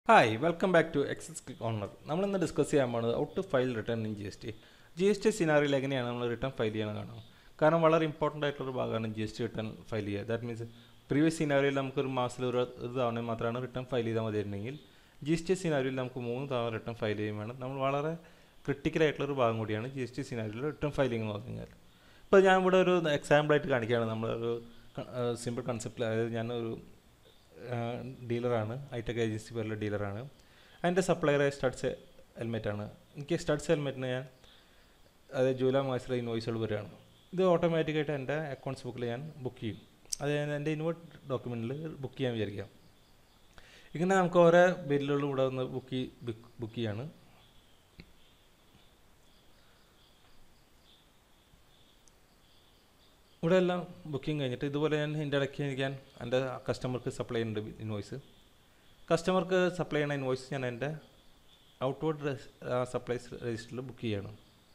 hi welcome back to access click owner നമ്മളിന്ന് discuss ചെയ്യാൻ പോകുന്നത് how to file return in G S T G S T സിനാറിയിൽ എങ്ങനെയാണ് നമ്മൾ return file ചെയ്യണം കാണാം കാരണം വളരെ ഇമ്പോർട്ടൻ്റ് ആയിട്ടുള്ള ഭാഗമാണ് G S T return file ചെയ്യുക ദാറ്റ് മീൻസ് പ്രീവിയസ് സിനാറിയിൽ നമുക്കൊരു മാസത്തിൽ ഒരു ഒരു തവണ മാത്രമാണ് റിട്ടേൺ ഫയൽ ചെയ്താൽ മതിയിരുന്നെങ്കിൽ ജി എസ് ടി സിനാറിയിൽ നമുക്ക് മൂന്ന് തവണ റിട്ടേൺ ഫയൽ ചെയ്യും വേണം നമ്മൾ വളരെ ക്രിട്ടിക്കൽ ആയിട്ടുള്ളൊരു ഭാഗം കൂടിയാണ് ജി എസ് ടി സിനാറിയിൽ റിട്ടേൺ ഫയലിംഗ് എന്ന് പറഞ്ഞു കഴിഞ്ഞാൽ ഇപ്പോൾ ഞാൻ ഇവിടെ ഒരു എക്സാമ്പിളായിട്ട് കാണിക്കുകയാണ് നമ്മളൊരു സിമ്പിൾ കൺസെപ്റ്റ് അതായത് ഞാനൊരു ഡീലറാണ് ഐടെക് ഏജൻസി പോലുള്ള ഡീലറാണ് അതിൻ്റെ സപ്ലയർ സ്റ്റഡ്സ് ഹെൽമെറ്റാണ് എനിക്ക് സ്റ്റഡ്സ് ഹെൽമെറ്റിന് ഞാൻ അതായത് ജൂലൈ മാസത്തിലെ ഇൻവോയ്സുകൾ വരികയാണ് ഇത് ഓട്ടോമാറ്റിക്കായിട്ട് എൻ്റെ അക്കൗണ്ട്സ് ബുക്കിൽ ഞാൻ ബുക്ക് ചെയ്യും അത് ഞാൻ എൻ്റെ ഇൻവേർട്ട് ഡോക്യുമെൻറ്റിൽ ബുക്ക് ചെയ്യാൻ വിചാരിക്കാം ഇങ്ങനെ നമുക്ക് ഓരോ ബില്ലുകളും ഇവിടെ ഒന്ന് ബുക്ക് ബുക്ക് ചെയ്യാണ് ഇവിടെ എല്ലാം ബുക്കിംഗ് കഴിഞ്ഞിട്ട് ഇതുപോലെ ഞാൻ ഇതിൻ്റെ ഇടയ്ക്ക് ഞാൻ എൻ്റെ കസ്റ്റമർക്ക് സപ്ലൈ ചെയ്യുന്നുണ്ട് ഇൻവോയ്സ് കസ്റ്റമർക്ക് സപ്ലൈ ചെയ്യുന്ന ഇൻവോയ്സ് ഞാൻ എൻ്റെ ഔട്ട്വേർഡ് സപ്ലൈസ് രജിസ്റ്ററിൽ ബുക്ക് ചെയ്യണം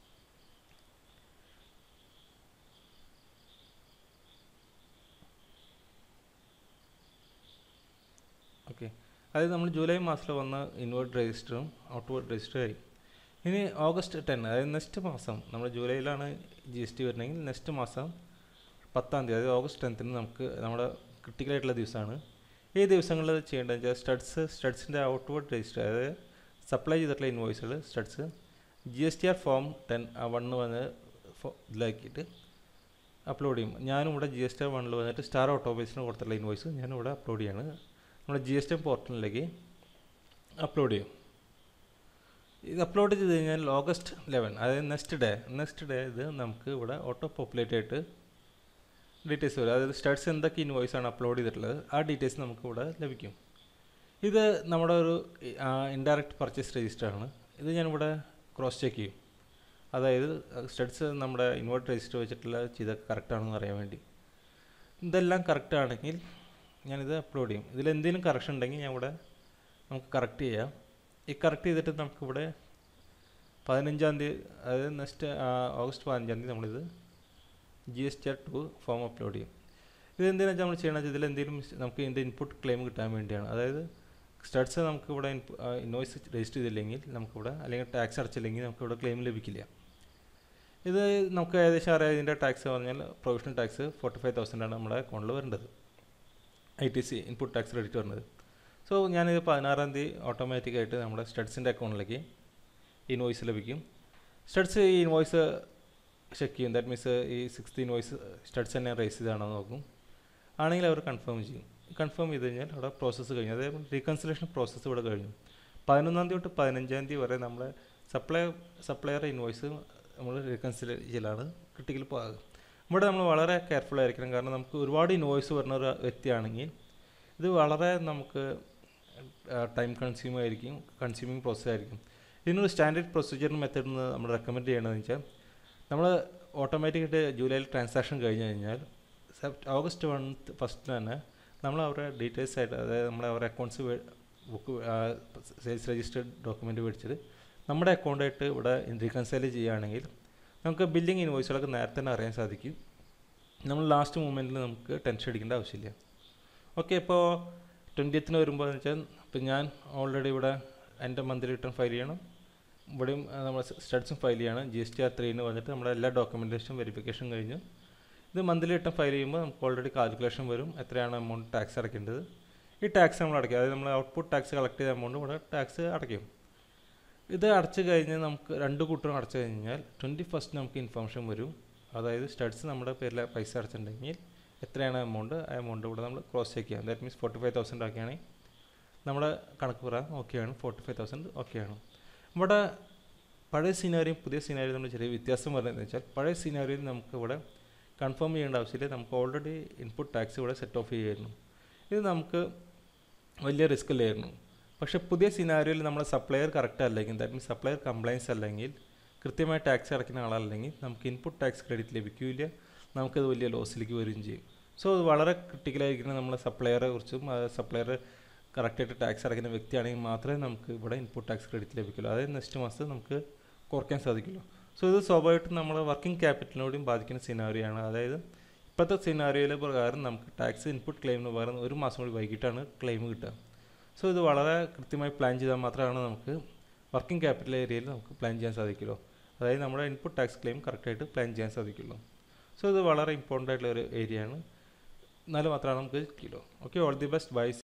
ഓക്കെ അതായത് നമ്മൾ ജൂലൈ മാസത്തിൽ വന്ന ഇൻവേർട്ട് രജിസ്റ്ററും ഔട്ട്വേർഡ് രജിസ്റ്ററും ആയി ഇനി ഓഗസ്റ്റ് ടെൻ അതായത് നെക്സ്റ്റ് മാസം നമ്മൾ ജൂലൈയിലാണ് ജി എസ് ടി വരണമെങ്കിൽ നെക്സ്റ്റ് മാസം പത്താം തീയതി അതായത് ഓഗസ്റ്റ് ടെൻത്തിന് നമുക്ക് നമ്മുടെ ക്രിട്ടിക്കലായിട്ടുള്ള ദിവസമാണ് ഈ ദിവസങ്ങളിൽ ചെയ്യേണ്ടത് വെച്ചാൽ സ്റ്റഡ്സ് സ്റ്റഡ്സിൻ്റെ ഔട്ട്വേർഡ് രജിസ്റ്റർ അതായത് സപ്ലൈ ചെയ്തിട്ടുള്ള ഇൻവോയ്സുകൾ studs G S T R form ten one വന്ന് ഇതിലാക്കിയിട്ട് അപ്ലോഡ് ചെയ്യും ഞാനും ഇവിടെ ജി എസ് ടി ആർ വണ്ണിൽ വന്നിട്ട് സ്റ്റാർ ഓട്ടോബേസിന് കൊടുത്തിട്ടുള്ള ഇൻവോയ്സ് ഞാനിവിടെ അപ്ലോഡ് ചെയ്യാണ് നമ്മുടെ ജി എസ് ടി പോർട്ടലിലേക്ക് അപ്ലോഡ് ചെയ്യും ഇത് അപ്ലോഡ് ചെയ്ത് കഴിഞ്ഞാൽ ഓഗസ്റ്റ് ലെവൻ അതായത് നെക്സ്റ്റ് ഡേ നെക്സ്റ്റ് ഡേ ഇത് നമുക്ക് ഇവിടെ ഓട്ടോ പോപ്പുലേറ്റ് ആയിട്ട് ഡീറ്റെയിൽസ് വരും അതായത് സ്റ്റഡ്സ് എന്തൊക്കെ ഇൻവോയ്സ് ആണ് അപ്ലോഡ് ചെയ്തിട്ടുള്ളത് ആ ഡീറ്റെയിൽസ് നമുക്ക് ഇവിടെ ലഭിക്കും ഇത് നമ്മുടെ ഒരു ഇൻഡയറക്റ്റ് പർച്ചേസ് രജിസ്റ്റർ ആണ് ഇത് ഞാനിവിടെ ക്രോസ് ചെക്ക് ചെയ്യും അതായത് സ്റ്റഡ്സ് നമ്മുടെ ഇൻവേർട്ട് രജിസ്റ്റർ വെച്ചിട്ടുള്ള ചെയ്ത കറക്റ്റാണെന്ന് അറിയാൻ വേണ്ടി ഇതെല്ലാം കറക്റ്റ് ആണെങ്കിൽ ഞാനിത് അപ്ലോഡ് ചെയ്യും ഇതിൽ എന്തെങ്കിലും കറക്ഷൻ ഉണ്ടെങ്കിൽ ഞാൻ ഇവിടെ നമുക്ക് കറക്റ്റ് ചെയ്യാം ഈ കറക്റ്റ് ചെയ്തിട്ട് നമുക്കിവിടെ പതിനഞ്ചാം തീയതി അതായത് നെക്സ്റ്റ് ഓഗസ്റ്റ് പതിനഞ്ചാം തീയതി നമ്മളിത് G S T R two form upload ചെയ്യും ഇത് എന്തിനാ നമ്മൾ ചെയ്യണമെന്ന് ഇതിൽ എന്തെങ്കിലും നമുക്ക് ഇതിൻ്റെ ഇൻപുട്ട് ക്ലെയിം കിട്ടാൻ വേണ്ടിയാണ് അതായത് സ്റ്റഡ്സ് നമുക്ക് ഇവിടെ ഇൻവോയ്സ് രജിസ്റ്റർ ചെയ്തില്ലെങ്കിൽ നമുക്കിവിടെ അല്ലെങ്കിൽ ടാക്സ് അടച്ചില്ലെങ്കിൽ നമുക്കിവിടെ ക്ലെയിം ലഭിക്കില്ല ഇത് നമുക്ക് ഏകദേശം അറിയാം ഇതിൻ്റെ ടാക്സ് പറഞ്ഞാൽ provisional tax forty five thousand ആണ് നമ്മുടെ അക്കൗണ്ടിൽ വരേണ്ടത് I T C input tax credit വരുന്നത് സോ ഞാനിത് പതിനാറാം തീയതി ഓട്ടോമാറ്റിക്കായിട്ട് നമ്മുടെ സ്റ്റഡ്സിൻ്റെ അക്കൗണ്ടിലേക്ക് ഇൻവോയ്സ് ലഭിക്കും സ്റ്റഡ്സ് ഈ ഇൻവോയ്സ് ചെക്ക് ചെയ്യും ദാറ്റ് മീൻസ് ഈ സിക്സ്ത് ഇൻവോയ്സ് സ്റ്റഡ്സ് തന്നെ റേസ് ചെയ്താണോ നോക്കും ആണെങ്കിൽ അവർ കൺഫേം ചെയ്യും കൺഫേം ചെയ്ത് കഴിഞ്ഞാൽ അവിടെ പ്രോസസ്സ് കഴിഞ്ഞു അതായത് റീകൺസിലേഷൻ പ്രോസസ്സ് ഇവിടെ കഴിഞ്ഞു പതിനൊന്നാം തീയതി തൊട്ട് പതിനഞ്ചാം തീയതി വരെ നമ്മളെ സപ്ലൈ സപ്ലയർ ഇൻവോയ്സ് നമ്മൾ റീകൺസിൽ ചെയ്യലാണ് ക്രിട്ടിക്കൽ ഭാഗം ഇവിടെ നമ്മൾ വളരെ കെയർഫുൾ ആയിരിക്കണം കാരണം നമുക്ക് ഒരുപാട് ഇൻവോയ്സ് വരുന്ന ഒരു വ്യക്തിയാണെങ്കിൽ ഇത് വളരെ നമുക്ക് ടൈം കൺസ്യൂം ആയിരിക്കും കൺസ്യൂമിങ് പ്രോസസ് ആയിരിക്കും ഇതിനൊരു സ്റ്റാൻഡേർഡ് പ്രൊസീജിയർ മെത്തേഡ് നമ്മൾ റെക്കമെൻഡ് ചെയ്യണമെന്ന് വെച്ചാൽ നമ്മൾ ഓട്ടോമാറ്റിക്കായിട്ട് ജൂലൈയിൽ ട്രാൻസാക്ഷൻ കഴിഞ്ഞ് കഴിഞ്ഞാൽ ഓഗസ്റ്റ് വൺ ഫസ്റ്റിന് തന്നെ നമ്മൾ അവരുടെ ഡീറ്റെയിൽസ് ആയിട്ട് അതായത് നമ്മുടെ അവരുടെ accounts book sales registered document മേടിച്ചിട്ട് നമ്മുടെ അക്കൗണ്ടായിട്ട് ഇവിടെ റീകൺസൈൽ ചെയ്യുകയാണെങ്കിൽ നമുക്ക് ബില്ലിംഗ് ഇൻവോയ്സുകളൊക്കെ നേരത്തെ തന്നെ അറിയാൻ സാധിക്കും നമ്മൾ ലാസ്റ്റ് മൂമെൻറ്റിൽ നമുക്ക് ടെൻഷൻ അടിക്കേണ്ട ആവശ്യമില്ല ഓക്കെ ഇപ്പോൾ ട്വൻറ്റിയത്തിന് വരുമ്പോൾ എന്ന് വെച്ചാൽ ഇപ്പം ഞാൻ ഓൾറെഡി ഇവിടെ എൻ്റെ മന്ത്ലി റിട്ടേൺ ഫയൽ ചെയ്യണം ഇവിടെയും നമ്മൾ സ്റ്റഡ്സും ഫയൽ ചെയ്യണം ജി എസ് ടി ആർ ത്രീന്ന് വന്നിട്ട് നമ്മുടെ എല്ലാ ഡോക്യുമെൻറ്റേഷൻ വെരിഫിക്കേഷൻ കഴിഞ്ഞു ഇത് മന്ത്ലി റിട്ടേൺ ഫയൽ ചെയ്യുമ്പോൾ നമുക്ക് ഓൾറെഡി കാൽക്കുലേഷൻ വരും എത്രയാണ് എമൗണ്ട് ടാക്സ് അടയ്ക്കേണ്ടത് ഈ ടാക്സ് നമ്മൾ അടയ്ക്കും അതായത് നമ്മൾ ഔട്ട്പുട്ട് ടാക്സ് കളക്ട് ചെയ്ത എമൗണ്ട് ഇവിടെ ടാക്സ് അടയ്ക്കും ഇത് അടച്ചു കഴിഞ്ഞ് നമുക്ക് രണ്ട് കൂട്ടരും അടച്ചു കഴിഞ്ഞാൽ ട്വൻറ്റി ഫസ്റ്റ് നമുക്ക് ഇൻഫർമേഷൻ വരും അതായത് സ്റ്റഡ്സ് നമ്മുടെ പേരിൽ പൈസ അടച്ചിട്ടുണ്ടെങ്കിൽ എത്രയാണ് എമൗണ്ട് ആ എമൗണ്ട് ഇവിടെ നമ്മൾ ക്രോസ് ചെക്ക് ചെയ്യാം that means forty five thousand ആക്കിയാണെങ്കിൽ നമ്മുടെ കണക്ക് പറയാം ഓക്കെയാണ് ഫോർട്ടി ഫൈവ് തൗസൻഡ് ഓക്കെയാണ് ഇവിടെ പഴയ സിനാരിയും പുതിയ സിനാരിയും നമ്മൾ ചെറിയ വ്യത്യാസം പറയുന്നത് വെച്ചാൽ പഴയ സിനാരിയിൽ നമുക്ക് ഇവിടെ കൺഫേം ചെയ്യേണ്ട ആവശ്യമില്ല നമുക്ക് ഓൾറെഡി ഇൻപുട്ട് ടാക്സ് ഇവിടെ സെറ്റ് ഓഫ് ചെയ്യായിരുന്നു ഇത് നമുക്ക് വലിയ റിസ്ക് ഇല്ലായിരുന്നു പക്ഷേ പുതിയ സിനാരിയോയിൽ നമ്മൾ സപ്ലയർ കറക്റ്റ് അല്ലെങ്കിൽ ദാറ്റ് മീൻസ് സപ്ലയർ കംപ്ലയിൻസ് അല്ലെങ്കിൽ കൃത്യമായി ടാക്സ് അടയ്ക്കുന്ന ആളല്ലെങ്കിൽ നമുക്ക് ഇൻപുട്ട് ടാക്സ് ക്രെഡിറ്റ് ലഭിക്കില്ല നമുക്കത് വലിയ ലോസിലേക്ക് വരികയും ചെയ്യും സോ അത് വളരെ ക്രിട്ടിക്കലായിരിക്കുന്ന നമ്മളെ സപ്ലയറെ കുറിച്ചും സപ്ലയർ കറക്റ്റായിട്ട് ടാക്സ് അടയ്ക്കുന്ന വ്യക്തിയാണെങ്കിൽ മാത്രമേ നമുക്ക് ഇവിടെ ഇൻപുട്ട് ടാക്സ് ക്രെഡിറ്റ് ലഭിക്കുള്ളൂ അതായത് നെക്സ്റ്റ് മാസം നമുക്ക് കുറയ്ക്കാൻ സാധിക്കുള്ളൂ സോ ഇത് സ്വാഭാവികമായിട്ടും നമ്മുടെ വർക്കിംഗ് ക്യാപിറ്റലിനോടും ബാധിക്കുന്ന സിനാരിയാണ് അതായത് ഇപ്പോഴത്തെ സിനാരിയോയിലെ പ്രകാരം നമുക്ക് ടാക്സ് ഇൻപുട്ട് ക്ലെയിമിന് പകരം ഒരു മാസം കൂടി വൈകിട്ടാണ് ക്ലെയിം കിട്ടുക സോ ഇത് വളരെ കൃത്യമായി പ്ലാൻ ചെയ്താൽ മാത്രമാണ് നമുക്ക് വർക്കിംഗ് ക്യാപിറ്റൽ ഏരിയയിൽ നമുക്ക് പ്ലാൻ ചെയ്യാൻ സാധിക്കുള്ളൂ അതായത് നമ്മുടെ ഇൻപുട്ട് ടാക്സ് ക്ലെയിം കറക്റ്റായിട്ട് പ്ലാൻ ചെയ്യാൻ സാധിക്കുള്ളൂ സോ ഇത് വളരെ ഇമ്പോർട്ടൻ്റ് ആയിട്ടുള്ള ഒരു ഏരിയ ആണ് എന്നാലും മാത്രമാണ് നമുക്ക് kilo okay all the best by